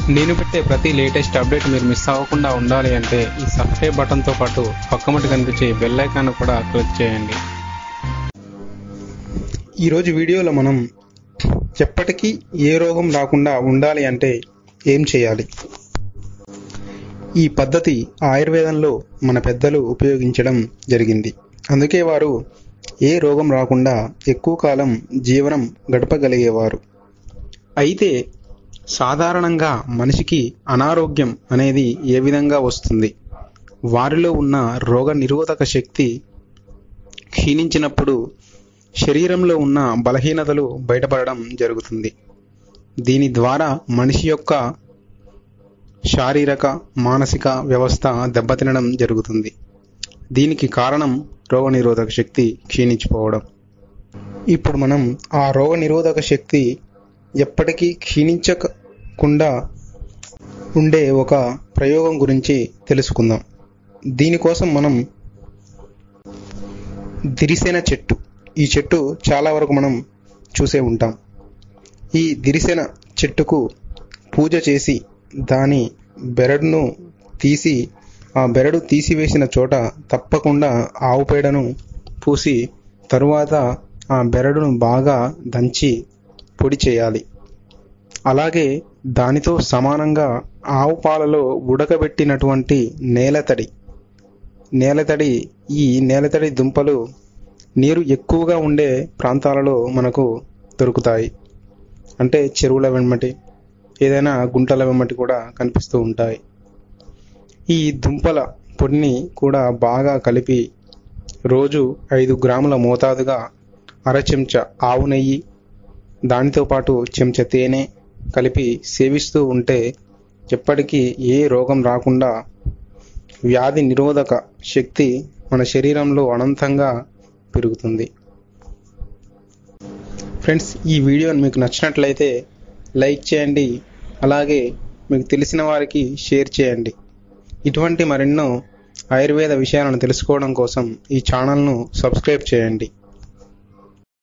నేను పెట్టే ప్రతి లేటెస్ట్ అప్డేట్ మీరు మిస్ అవ్వకుండా ఉండాలి అంటే ఈ సబ్స్క్రైబ్ బటన్తో పాటు పక్కమటి కనిపించే బెల్ ఐకాన్ కూడా క్లిక్ చేయండి ఈరోజు వీడియోలో మనం ఎప్పటికీ ఏ రోగం రాకుండా ఉండాలి అంటే ఏం చేయాలి ఈ పద్ధతి ఆయుర్వేదంలో మన పెద్దలు ఉపయోగించడం జరిగింది అందుకే వారు ఏ రోగం రాకుండా ఎక్కువ కాలం జీవనం గడపగలిగేవారు అయితే సాధారణంగా మనిషికి అనారోగ్యం అనేది ఏ విధంగా వస్తుంది వారిలో ఉన్న రోగ నిరోధక శక్తి క్షీణించినప్పుడు శరీరంలో ఉన్న బలహీనతలు బయటపడడం జరుగుతుంది దీని ద్వారా మనిషి యొక్క శారీరక మానసిక వ్యవస్థ దెబ్బతినడం జరుగుతుంది దీనికి కారణం రోగనిరోధక శక్తి క్షీణించిపోవడం ఇప్పుడు మనం ఆ రోగనిరోధక శక్తి ఎప్పటికీ క్షీణించకుండా ఉండే ఒక ప్రయోగం గురించి తెలుసుకుందాం దీనికోసం మనం దిరిసేన చెట్టు ఈ చెట్టు చాలా వరకు మనం చూసే ఉంటాం ఈ దిరిసేన చెట్టుకు పూజ చేసి దాని బెరడును తీసి ఆ బెరడు తీసివేసిన చోట తప్పకుండా ఆవు పేడను పూసి తరువాత ఆ బెరడును బాగా దంచి పొడి చేయాలి అలాగే దానితో సమానంగా ఆవు పాలలో ఉడకబెట్టినటువంటి నేలతడి నేలతడి ఈ నేలతడి దుంపలు నీరు ఎక్కువగా ఉండే ప్రాంతాలలో మనకు దొరుకుతాయి అంటే చెరువుల వెంబటి ఏదైనా గుంటల వెంబటి కూడా కనిపిస్తూ ఉంటాయి ఈ దుంపల పొడిని కూడా బాగా కలిపి రోజు ఐదు గ్రాముల మోతాదుగా అర చెంచా ఆవు నెయ్యి దానితో పాటు చెంచా తేనె కలిపి సేవిస్తూ ఉంటే ఎప్పటికీ ఏ రోగం రాకుండా వ్యాధి నిరోధక శక్తి మన శరీరంలో అనంతంగా పెరుగుతుంది ఫ్రెండ్స్ ఈ వీడియోని మీకు నచ్చినట్లయితే లైక్ చేయండి అలాగే మీకు తెలిసిన వారికి షేర్ చేయండి ఇటువంటి మరెన్నో ఆయుర్వేద విషయాలను తెలుసుకోవడం కోసం ఈ ఛానల్ను సబ్స్క్రైబ్ చేయండి